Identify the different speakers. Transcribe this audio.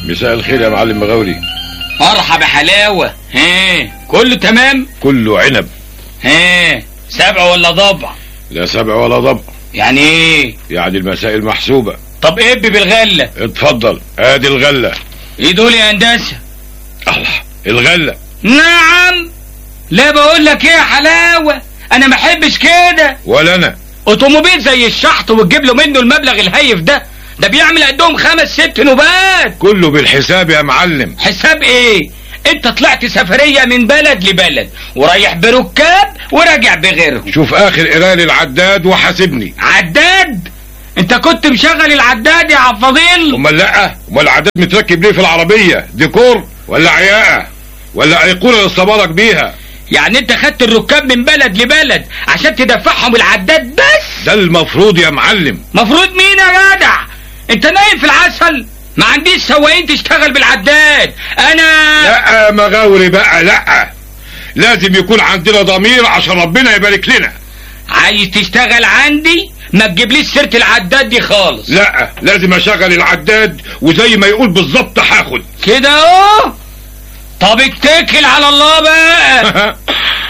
Speaker 1: مساء الخير يا معلم مغاوري
Speaker 2: مرحبا حلاوة ها كله تمام
Speaker 1: كله عنب
Speaker 2: ها سبع ولا ضبع
Speaker 1: لا سبع ولا ضبع
Speaker 2: يعني ايه
Speaker 1: يعني المسائل محسوبة
Speaker 2: طب اب بالغلة
Speaker 1: اتفضل ادي الغلة
Speaker 2: ايه دول يا هندسة
Speaker 1: الله الغلة
Speaker 2: نعم لا بقول لك ايه يا حلاوة انا ما احبش كده
Speaker 1: ولا انا
Speaker 2: اوتوموبيل زي الشحط وتجيب له منه المبلغ الهيف ده ده بيعمل قدهم خمس ست نوبات
Speaker 1: كله بالحساب يا معلم
Speaker 2: حساب ايه انت طلعت سفرية من بلد لبلد ورايح بركاب وراجع بغيرهم
Speaker 1: شوف اخر قرايه للعداد وحاسبني
Speaker 2: عداد انت كنت مشغل العداد يا عفاضيل
Speaker 1: امال لا امال العداد متركب ليه في العربية ديكور ولا عياقة ولا ايقونة يصطبرك بيها
Speaker 2: يعني انت خدت الركاب من بلد لبلد عشان تدفعهم العداد بس
Speaker 1: ده المفروض يا معلم
Speaker 2: مفروض مين يا جدع انت نايم في العسل ما عنديش سواقين تشتغل بالعداد انا
Speaker 1: لا مغاوري بقى لا لازم يكون عندنا ضمير عشان ربنا يبارك لنا
Speaker 2: عايز تشتغل عندي ما تجيبليش سيرة العداد دي خالص
Speaker 1: لا لازم اشغل العداد وزي ما يقول بالظبط هاخد
Speaker 2: كده اهو طب اتكل على الله بقى